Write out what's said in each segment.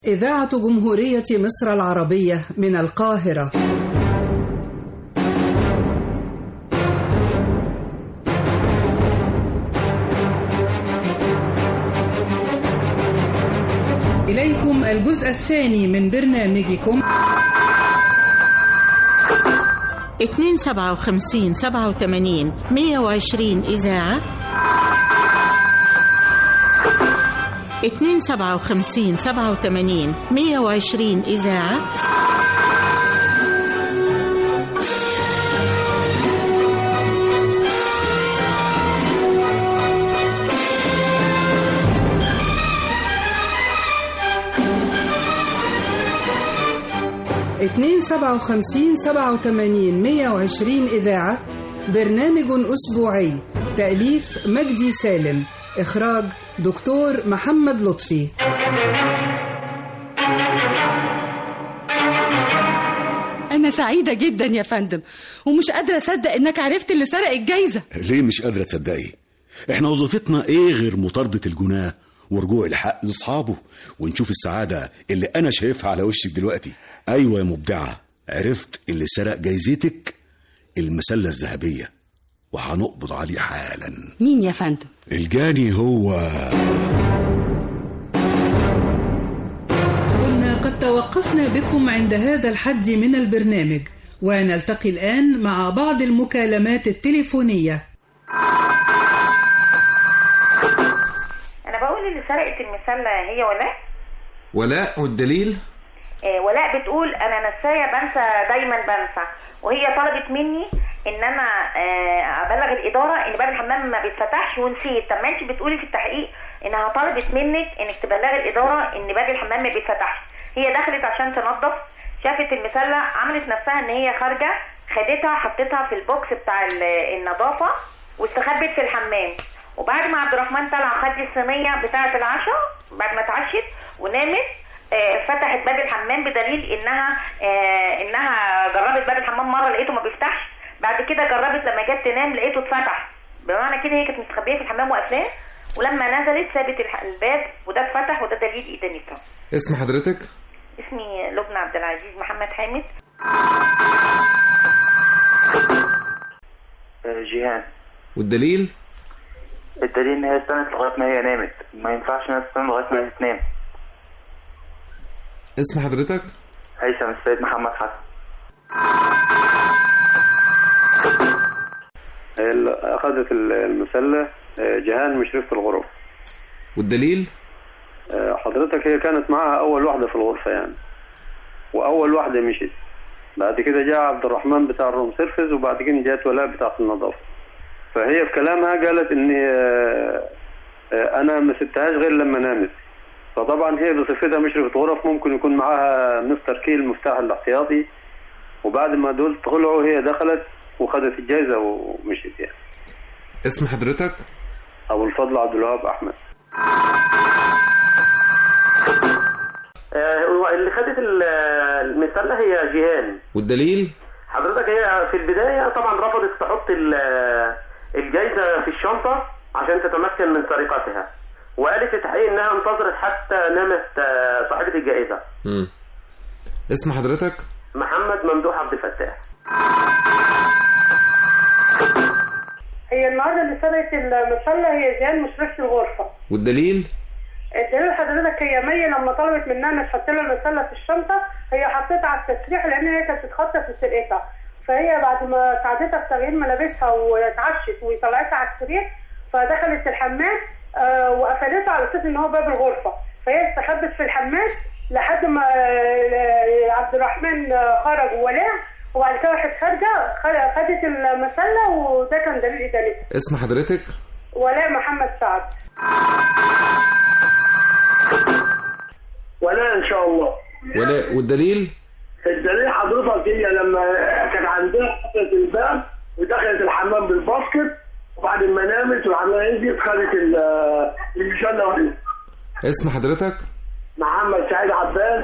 إذاعة جمهورية مصر العربية من القاهرة إليكم الجزء الثاني من برنامجكم 257 87 120 إذاعة 257 87 120 إذاعة اتنين سبعة وخمسين سبعة وتمانين مية وعشرين إذاعة برنامج أسبوعي تأليف مجدي سالم إخراج دكتور محمد لطفي أنا سعيدة جدا يا فندم ومش قادرة أصدق إنك عرفت اللي سرق الجايزة ليه مش قادرة تصدقي احنا وظيفتنا ايه غير مطاردة الجناه ورجوع الحق لاصحابه ونشوف السعادة اللي انا شايفها على وشك دلوقتي ايوه يا مبدعة عرفت اللي سرق جايزتك المسلة الذهبية وهنقبض عليه حالا مين يا فندم؟ الجاني هو كنا قد توقفنا بكم عند هذا الحد من البرنامج ونلتقي الآن مع بعض المكالمات التليفونية انا بقول اللي سرقت المسله هي ولاء ولاء والدليل آه ولاء بتقول انا نسايه بنسى دايما بنسى وهي طلبت مني ان انا آه ابلغ الاداره ان باب الحمام ما بيتفتحش ونسيت طب ما انت بتقولي في التحقيق انها طلبت منك انك تبلغي الاداره ان باب الحمام ما بيتفتحش هي دخلت عشان تنظف شافت المسله عملت نفسها ان هي خارجه خدتها حطيتها في البوكس بتاع ال- النظافه واستخبت في الحمام وبعد ما عبد الرحمن طلع خد الصينيه بتاعه العشاء بعد ما اتعشت ونامت آه، فتحت باب الحمام بدليل انها آه، انها جربت باب الحمام مره لقيته ما بيفتحش بعد كده جربت لما جت تنام لقيته اتفتح بمعنى كده هي كانت مستخبيه في الحمام وقفلاه ولما نزلت سابت الح- الباب وده اتفتح وده دليل ادانتها اسم حضرتك اسمي لبنى عبد العزيز محمد حامد جيهان والدليل الدليل ان هي استنت لغايه ما هي نامت ما ينفعش انها تستنى لغايه ما هي تنام اسم حضرتك هيثم السيد محمد حسن أخذت المسلة جهان مشرفة الغرف والدليل حضرتك هي كانت معاها أول واحدة في الغرفة يعني وأول واحدة مشيت بعد كده جاء عبد الرحمن بتاع الروم سيرفيس وبعد كده جات ولاء بتاعة النظافة فهي في كلامها قالت إن آه، آه، أنا ما سبتهاش غير لما نامت فطبعا هي بصفتها مشرفة غرف ممكن يكون معاها مستر كي المفتاح الاحتياطي وبعد ما دول طلعوا هي دخلت وخدت الجائزة ومشيت يعني اسم حضرتك أبو الفضل عبد الوهاب أحمد اللي خدت ال- المسلة هي جيهان والدليل حضرتك هي في البداية طبعا رفضت تحط ال- الجايزة في الشنطة عشان تتمكن من سرقتها وقالت في التحقيق انها انتظرت حتى نامت آه، صاحبة الجائزة مم. اسم حضرتك محمد ممدوح عبد الفتاح هي النهارده اللي سرقت المسله هي جيهان مشرفة الغرفه والدليل الدليل حضرتك هي مي لما طلبت منها ان تحط لها المسله في الشنطه هي حطيتها على التسريح لان هي كانت بتخطط في سرقتها فهي بعد ما ساعدتها في تغيير ملابسها واتعشت وطلعتها على السرير فدخلت الحمام آه، وقفلته على اساس ان هو باب الغرفه فهي استخبت في الحمام لحد ما آه، عبد الرحمن آه، خرج وولاء وبعد كده راحت خارجه خ- خدت المسله وده كان دليل ادانتها اسم حضرتك ولاء محمد سعد ولا ان شاء الله ولا والدليل الدليل حضرتك هي لما كانت عندها فتحت الباب ودخلت الحمام بالباسكت وبعد ما نامت وعملها نزلت خدت ال- المجله ونزلت. اسم حضرتك محمد سعيد عباس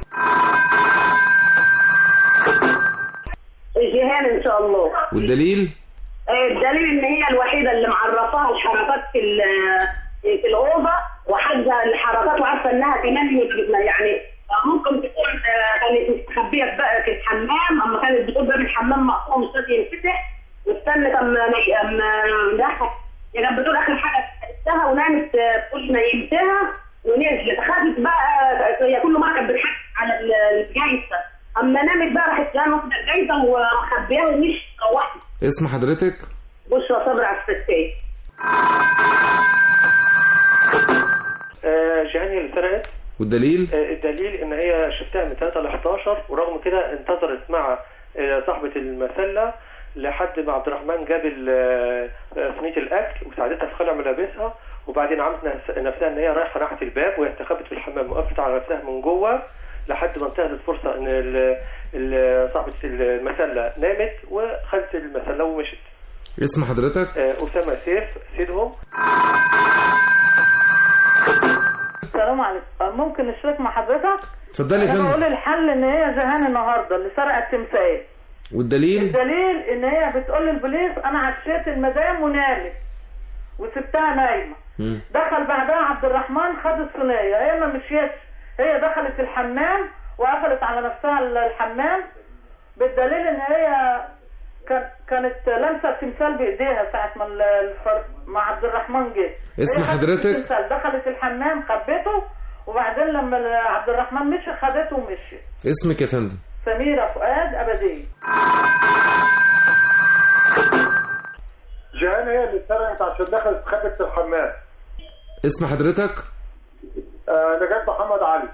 جيهان ان شاء الله والدليل الدليل ان هي الوحيده اللي معرفاها الحركات في ال- في الاوضه وحاجه الحركات وعارفه انها كمان يعني ممكن تكون آه، كانت مستخبيه في بقى في الحمام اما كانت بتقول باب الحمام مقطوع مش راضي ينفتح واستنت اما اما دخل هي كانت بتقول اخر حاجه سبتها ونامت آه، تقول نيمتها ونزلت خدت بقى هي كل مره كانت بتحكي على ال- الجايزه اما نامت بقى راحت جايه واخده الجايزه ومخبياها ومش روحت اسم حضرتك بشرى صبري على الستات آه، جهان هي اللي سرقت والدليل آه، الدليل ان هي شفتها من 3 ل 11 ورغم كده انتظرت مع آه، صاحبة المسلة لحد ما عبد الرحمن جاب ال- آه، صينية الاكل وساعدتها في خلع ملابسها وبعدين عملت نفس- نفسها ان هي رايحة ناحية الباب وهي استخبت في الحمام وقفت على نفسها من جوه لحد ما انتهت الفرصة ان ال- ال- صاحبة المسلة نامت وخدت المسلة ومشت اسم حضرتك آه، أسامة سيف سيدهم السلام عليكم أه، ممكن نشترك مع حضرتك اتفضلي يا انا فندم. بقول الحل ان هي جهان النهارده اللي سرقت تمثال والدليل الدليل ان هي بتقول للبوليس انا عشيت المدام ونامت وسبتها نايمه مم. دخل بعدها عبد الرحمن خد الصينيه هي ما مشيتش هي دخلت الحمام وقفلت على نفسها ال- الحمام بالدليل ان هي كان كانت لامسه التمثال بايديها ساعه ما ال- الفر... مع عبد الرحمن جه اسم هي خدت حضرتك؟ التمثال دخلت الحمام خبته وبعدين لما ال- عبد الرحمن مشي خدته ومشي اسمك يا فندم سميره فؤاد ابديه جهان هي اللي سرقت عشان دخلت خبت في الحمام اسم حضرتك آه نجاة محمد علي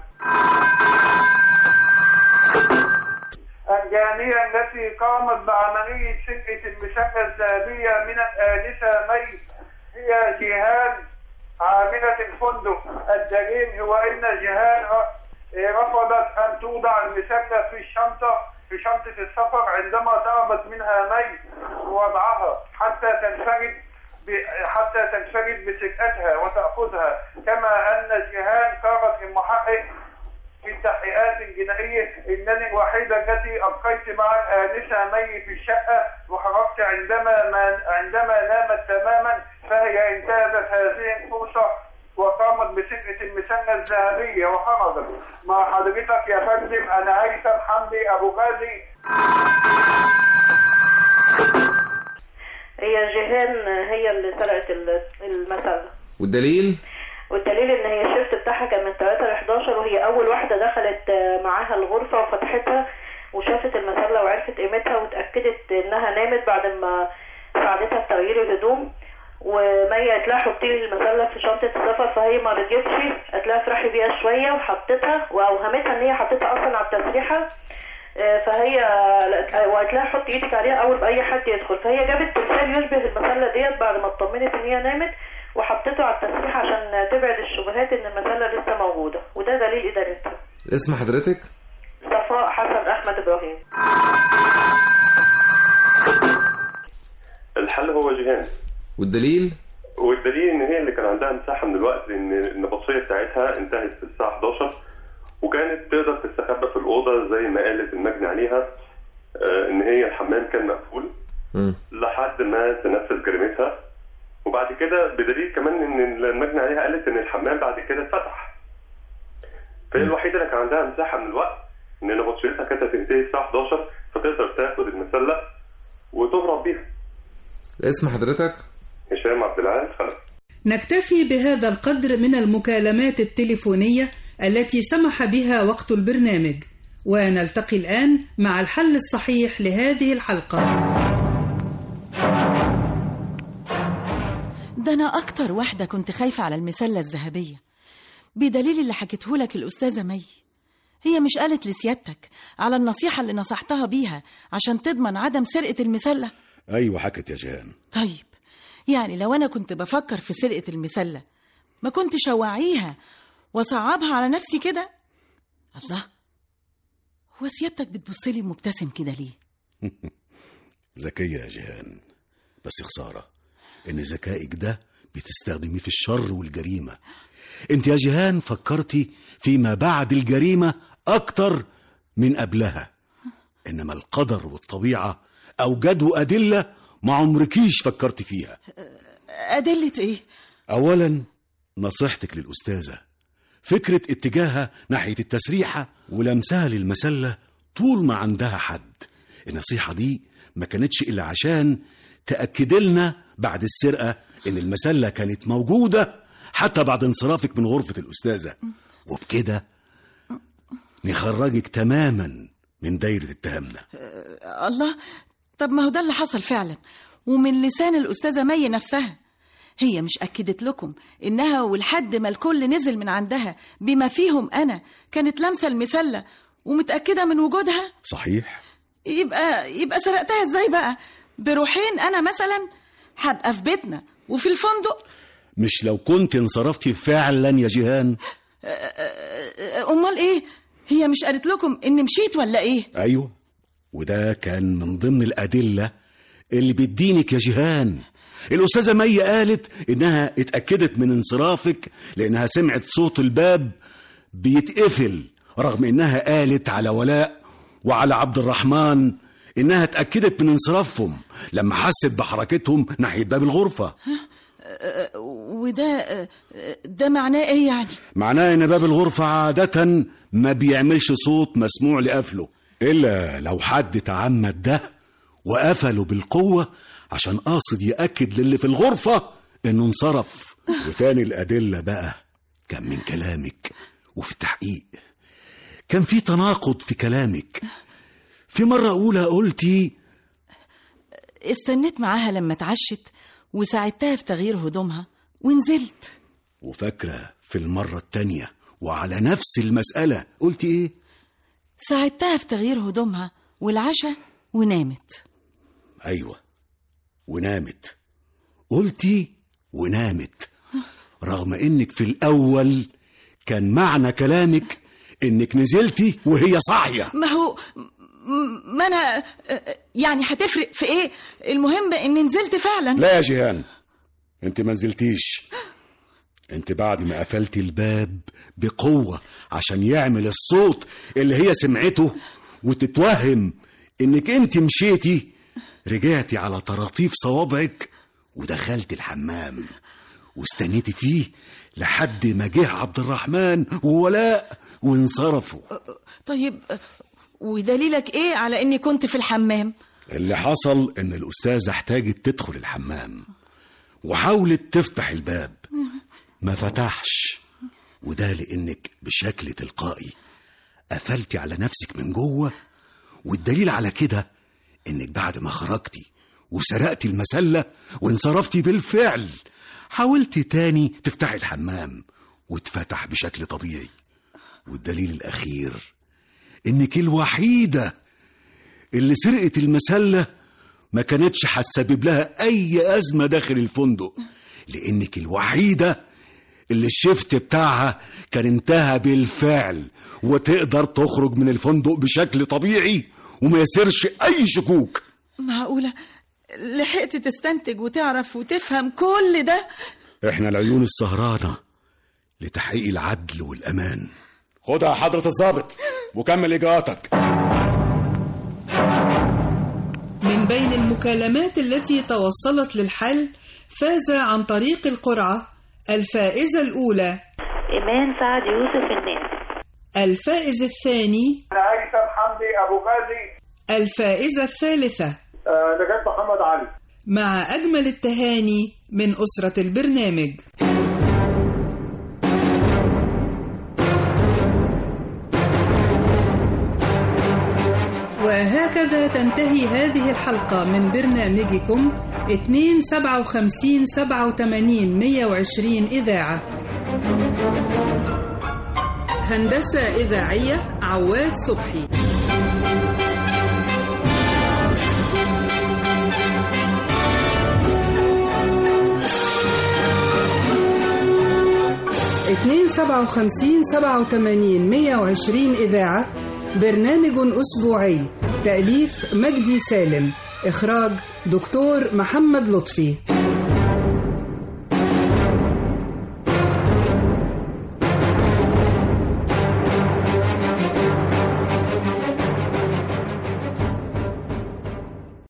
الجانية التي قامت بعملية سرقة المشقة الذهبية من الآنسة مي هي جيهان عاملة الفندق الدليل هو أن جيهان ر- رفضت أن توضع المشقة في الشنطة في شنطة السفر عندما طلبت منها مي وضعها حتى تنفرد ب- حتى تنفرد بسرقتها وتأخذها كما أن جيهان قالت للمحقق في التحقيقات الجنائية إنني الوحيدة التي أبقيت مع الآنسة مي في الشقة وخرجت عندما ما عندما نامت تماما فهي انتهزت هذه الفرصة وقامت بسرقة المسنة الذهبية وخرجت مع حضرتك يا فندم أنا هيثم حمدي أبو غازي هي جيهان هي اللي سرقت ال- المسله والدليل والدليل ان هي الشيفت بتاعها كان من 3 ل 11 وهي اول واحده دخلت آه، معاها الغرفه وفتحتها وشافت المسله وعرفت قيمتها واتاكدت انها نامت بعد ما ساعدتها في تغيير الهدوم ومية قالت لها حطي لي المسله في شنطه السفر فهي ما رضيتش قالت لها افرحي بيها شويه وحطيتها واوهمتها ان هي حطيتها اصلا على التسريحه آه، فهي وقالت لها حطي ايدك عليها اول ما اي حد يدخل فهي جابت تمثال يشبه المسله ديت بعد ما اطمنت ان هي نامت وحطيته على التسريح عشان تبعد الشبهات ان المسله لسه موجوده وده دليل ادارتها اسم حضرتك صفاء حسن احمد ابراهيم الحل هو جيهان والدليل والدليل ان هي اللي كان عندها مساحه من الوقت لان النبطشيه بتاعتها انتهت في الساعه 11 وكانت تقدر تستخبى في الاوضه زي ما قالت المجني عليها آه، ان هي الحمام كان مقفول مم. لحد ما تنفذ جريمتها وبعد كده بدليل كمان ان المجني عليها قالت ان الحمام بعد كده اتفتح فهي الوحيده اللي كان عندها مساحه من الوقت ان نبطشيتها كانت هتنتهي الساعه 11 فتقدر تاخد المسله وتهرب بيها اسم حضرتك هشام عبد العال خلف نكتفي بهذا القدر من المكالمات التليفونية التي سمح بها وقت البرنامج ونلتقي الآن مع الحل الصحيح لهذه الحلقة ده أنا أكتر واحدة كنت خايفة على المسلة الذهبية بدليل اللي حكته لك الأستاذة مي هي مش قالت لسيادتك على النصيحة اللي نصحتها بيها عشان تضمن عدم سرقة المسلة أيوة حكت يا جيهان طيب يعني لو أنا كنت بفكر في سرقة المسلة ما كنتش أوعيها وأصعبها على نفسي كده الله هو سيادتك بتبصلي مبتسم كده ليه ذكية يا جيهان بس خسارة إن ذكائك ده بتستخدميه في الشر والجريمة انت يا جيهان فكرتي فيما بعد الجريمة أكتر من قبلها إنما القدر والطبيعة أوجدوا أدلة ما عمركيش فكرت فيها أدلة إيه؟ أولا نصيحتك للأستاذة فكرة اتجاهها ناحية التسريحة ولمسها للمسلة طول ما عندها حد النصيحة دي ما كانتش إلا عشان تأكد لنا بعد السرقة إن المسلة كانت موجودة حتى بعد انصرافك من غرفة الأستاذة وبكده نخرجك تماما من دايرة اتهامنا آه، الله طب ما هو ده اللي حصل فعلا ومن لسان الأستاذة مي نفسها هي مش أكدت لكم إنها ولحد ما الكل نزل من عندها بما فيهم أنا كانت لامسة المسلة ومتأكدة من وجودها صحيح يبقى يبقى سرقتها إزاي بقى بروحين أنا مثلا هبقى في بيتنا وفي الفندق مش لو كنت انصرفتي فعلا يا جيهان آه، آه، أمال إيه هي مش قالت لكم إن مشيت ولا إيه أيوة وده كان من ضمن الأدلة اللي بتدينك يا جيهان الأستاذة مي قالت إنها اتأكدت من انصرافك لأنها سمعت صوت الباب بيتقفل رغم إنها قالت على ولاء وعلى عبد الرحمن إنها اتأكدت من انصرافهم لما حست بحركتهم ناحية باب الغرفة آه، وده آه، ده معناه إيه يعني معناه إن باب الغرفة عادة ما بيعملش صوت مسموع لقفله إلا لو حد تعمد ده وقفله بالقوة عشان قاصد يأكد للي في الغرفة إنه انصرف وتاني الأدلة بقى كان من كلامك وفي التحقيق كان في تناقض في كلامك في مرة أولى قلتي استنيت معاها لما اتعشت وساعدتها في تغيير هدومها ونزلت وفاكرة في المرة التانية وعلى نفس المسألة قلتي إيه ساعدتها في تغيير هدومها والعشاء ونامت أيوة ونامت قلتي ونامت رغم إنك في الأول كان معنى كلامك إنك نزلتي وهي صاحية ما هو م- ما انا آه، يعني هتفرق في ايه المهم اني نزلت فعلا لا يا جيهان انت ما نزلتيش انت بعد ما قفلتي الباب بقوة عشان يعمل الصوت اللي هي سمعته وتتوهم انك انت مشيتي رجعتي على طراطيف صوابعك ودخلت الحمام واستنيتي فيه لحد ما جه عبد الرحمن وولاء وانصرفوا طيب آه، ودليلك ايه على اني كنت في الحمام اللي حصل ان الاستاذة احتاجت تدخل الحمام وحاولت تفتح الباب ما فتحش وده لانك بشكل تلقائي قفلتي على نفسك من جوه والدليل على كده انك بعد ما خرجتي وسرقتي المسلة وانصرفتي بالفعل حاولتي تاني تفتحي الحمام واتفتح بشكل طبيعي والدليل الأخير إنك الوحيدة اللي سرقت المسلة ما كانتش هتسبب لها أي أزمة داخل الفندق لأنك الوحيدة اللي الشفت بتاعها كان انتهى بالفعل وتقدر تخرج من الفندق بشكل طبيعي وما يصيرش أي شكوك معقولة لحقت تستنتج وتعرف وتفهم كل ده احنا العيون السهرانة لتحقيق العدل والأمان خدها حضرة الضابط وكمل إجراءاتك من بين المكالمات التي توصلت للحل فاز عن طريق القرعة الفائزة الأولى إيمان سعد يوسف الناس الفائز الثاني أنا هيثم حمدي أبو غازي الفائزة الثالثة آه، نجاة محمد علي مع أجمل التهاني من أسرة البرنامج وهكذا تنتهي هذه الحلقة من برنامجكم 257 87 120 إذاعة هندسة إذاعية عواد صبحي اتنين سبعة وخمسين سبعة وتمانين مية وعشرين إذاعة برنامج أسبوعي تأليف مجدي سالم إخراج دكتور محمد لطفي